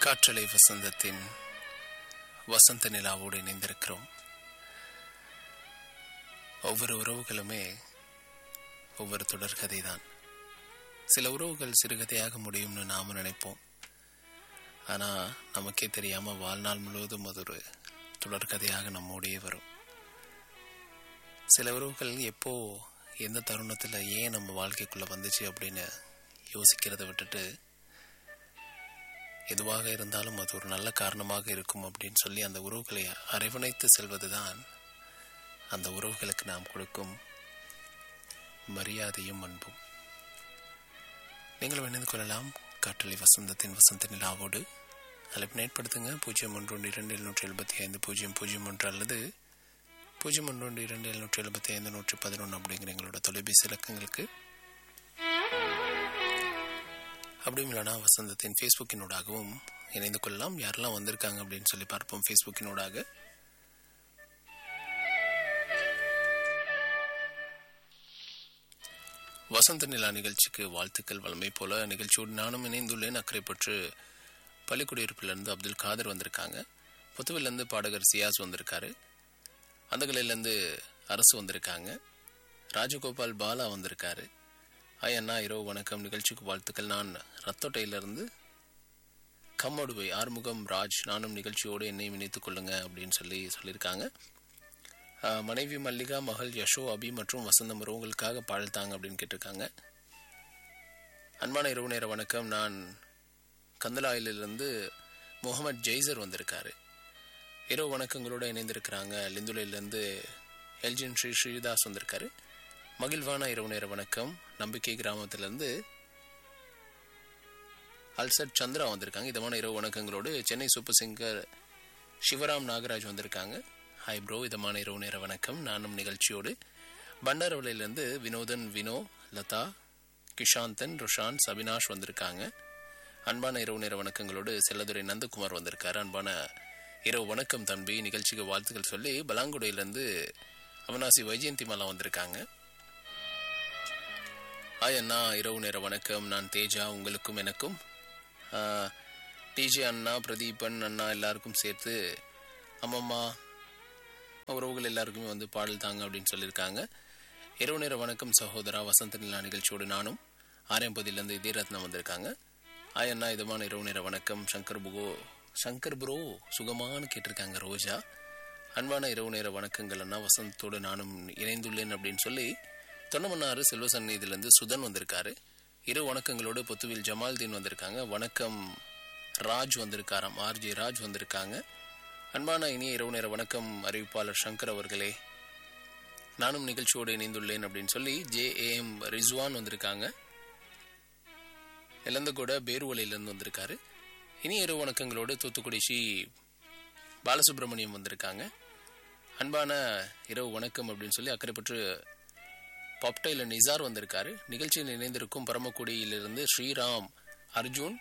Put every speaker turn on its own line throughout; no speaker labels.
காற்றலை வசந்தத்தின் வசந்த நிலாவோடு இணைந்திருக்கிறோம் ஒவ்வொரு உறவுகளுமே ஒவ்வொரு தொடர்கதை தான் சில உறவுகள் சிறுகதையாக முடியும்னு நாம நினைப்போம் ஆனா நமக்கே தெரியாம வாழ்நாள் முழுவதும் அது ஒரு தொடர்கதையாக நம்மோடையே வரும் சில உறவுகள் எப்போ எந்த தருணத்தில் ஏன் நம்ம வாழ்க்கைக்குள்ள வந்துச்சு அப்படின்னு யோசிக்கிறத விட்டுட்டு எதுவாக இருந்தாலும் அது ஒரு நல்ல காரணமாக இருக்கும் அப்படின்னு சொல்லி அந்த உறவுகளை அரவணைத்து செல்வதுதான் அந்த உறவுகளுக்கு நாம் கொடுக்கும் மரியாதையும் அன்பும் நீங்களும் இணைந்து கொள்ளலாம் காற்றலை வசந்தத்தின் வசந்த நிலாவோடு அழைப்பு ஏற்படுத்துங்க பூஜ்ஜியம் ஒன்று ஒன்று இரண்டு எழுநூற்றி எழுபத்தி ஐந்து பூஜ்ஜியம் பூஜ்ஜியம் ஒன்று அல்லது பூஜ்ஜியம் ஒன்று ஒன்று இரண்டு எழுநூற்றி எழுபத்தி ஐந்து நூற்றி பதினொன்று அப்படிங்கிற எங்களோட தொலைபேசி இலக்கங்களுக்கு அப்படியும் இல்லைனா வசந்தத்தின் ஃபேஸ்புக்கினூடாகவும் இணைந்து கொள்ளலாம் யாரெல்லாம் வந்திருக்காங்க அப்படின்னு சொல்லி பார்ப்போம் ஃபேஸ்புக்கினூடாக வசந்த நிலா நிகழ்ச்சிக்கு வாழ்த்துக்கள் வளமை போல நிகழ்ச்சியோடு நானும் இணைந்துள்ளேன் அக்கறைப்பற்று பள்ளிக்குடியிருப்பிலிருந்து அப்துல் காதர் வந்திருக்காங்க புத்துவிலேருந்து பாடகர் சியாஸ் வந்திருக்காரு அந்தகலையிலேருந்து அரசு வந்திருக்காங்க ராஜகோபால் பாலா வந்திருக்காரு ஹாய் அண்ணா இரவு வணக்கம் நிகழ்ச்சிக்கு வாழ்த்துக்கள் நான் ரத்தோட்டையிலிருந்து கம்மடுவை ஆறுமுகம் ராஜ் நானும் நிகழ்ச்சியோடு என்னையும் இணைத்துக் கொள்ளுங்க அப்படின்னு சொல்லி சொல்லியிருக்காங்க ஆஹ், மனைவி மல்லிகா மகள் யஷோ அபி மற்றும் வசந்தம் உறவுகளுக்காக பாடல் தாங்க அப்படின்னு கேட்டிருக்காங்க அன்பான இரவு நேர வணக்கம் நான் கந்தலாயிலிருந்து முகமது ஜெய்சர் வந்திருக்காரு இரவு வணக்கங்களோட இணைந்திருக்கிறாங்க லிந்துலையிலேருந்து எல்ஜின் ஸ்ரீ ஸ்ரீதாஸ் வந்திருக்காரு மகிழ்வான இரவு நேர வணக்கம் நம்பிக்கை கிராமத்திலிருந்து அல்சட் சந்திரா வந்திருக்காங்க இதமான இரவு வணக்கங்களோடு சென்னை சூப்பர் சிங்கர் சிவராம் நாகராஜ் வந்திருக்காங்க ஹாய் ப்ரோ இதமான இரவு நேர வணக்கம் நானும் நிகழ்ச்சியோடு பண்டாரவளையிலேருந்து வினோதன் வினோ லதா கிஷாந்தன் ருஷான் சபினாஷ் வந்திருக்காங்க அன்பான இரவு நேர வணக்கங்களோடு செல்லதுரை நந்தகுமார் வந்திருக்காரு அன்பான இரவு வணக்கம் தம்பி நிகழ்ச்சிக்கு வாழ்த்துக்கள் சொல்லி பலாங்குடையிலேருந்து அவனாசி வைஜெயந்தி மாலா வந்திருக்காங்க ஹாய் அண்ணா இரவு நேர வணக்கம் நான் தேஜா உங்களுக்கும் எனக்கும் டிஜே அண்ணா பிரதீபன் அண்ணா எல்லாருக்கும் சேர்த்து அம்மம்மா உறவுகள் எல்லாருக்குமே வந்து பாடல் தாங்க அப்படின்னு சொல்லியிருக்காங்க இரவு நேர வணக்கம் சகோதரா வசந்த நிலா நிகழ்ச்சியோடு நானும் ஆரியம்பதியிலேருந்து இதயரத்னம் வந்திருக்காங்க ஹாய் அண்ணா இதமான இரவு நேர வணக்கம் சங்கர் புகோ சங்கர் ப்ரோ சுகமானு கேட்டிருக்காங்க ரோஜா அன்பான இரவு நேர வணக்கங்கள் அண்ணா வசந்தத்தோடு நானும் இணைந்துள்ளேன் அப்படின்னு சொல்லி தொண்டமன்னாறு செல்வ சந்நிதியிலேருந்து சுதன் வந்திருக்காரு இரு வணக்கங்களோடு பொத்துவில் ஜமால்தீன் வந்திருக்காங்க வணக்கம் ராஜ் வந்திருக்காராம் ஆர்ஜி ராஜ் வந்திருக்காங்க அன்பான இனிய இரவு நேர வணக்கம் அறிவிப்பாளர் சங்கர் அவர்களே நானும் நிகழ்ச்சியோடு இணைந்துள்ளேன் அப்படின்னு சொல்லி ஜே ஏஎம் ரிஸ்வான் வந்திருக்காங்க இளந்தகூட பேருவலையிலேருந்து வந்திருக்காரு இனிய இரவு வணக்கங்களோடு தூத்துக்குடி ஸ்ரீ பாலசுப்ரமணியம் வந்திருக்காங்க அன்பான இரவு வணக்கம் அப்படின்னு சொல்லி அக்கறைப்பற்று பாப்டைல நிசார் வந்திருக்காரு நிகழ்ச்சியில் இணைந்திருக்கும் பரமக்குடியிலிருந்து ஸ்ரீராம் அர்ஜுன்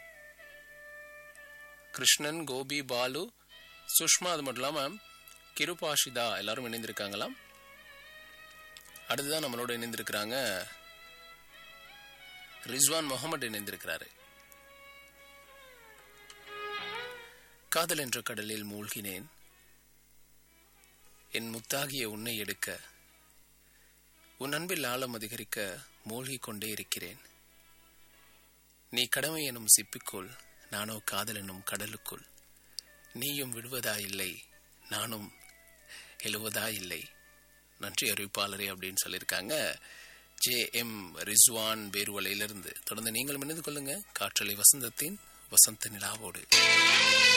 கிருஷ்ணன் கோபி பாலு சுஷ்மா அது மட்டும் இல்லாமல் கிருபாஷிதா எல்லாரும் இணைந்திருக்காங்களாம் அடுத்துதான் நம்மளோட இணைந்திருக்கிறாங்க ரிஸ்வான் முகமது இணைந்திருக்கிறாரு காதல் என்ற கடலில் மூழ்கினேன் என் முத்தாகிய உன்னை எடுக்க உன் அன்பில் ஆழம் அதிகரிக்க மூழ்கிக் கொண்டே இருக்கிறேன் நீ கடமை எனும் சிப்பிக்குள் நானோ காதல் எனும் கடலுக்குள் நீயும் விடுவதா இல்லை நானும் எழுவதா இல்லை நன்றி அறிவிப்பாளரே அப்படின்னு சொல்லியிருக்காங்க ஜே எம் ரிஸ்வான் பேருவலையிலிருந்து தொடர்ந்து நீங்களும் இணைந்து கொள்ளுங்க காற்றலை வசந்தத்தின் வசந்த நிலாவோடு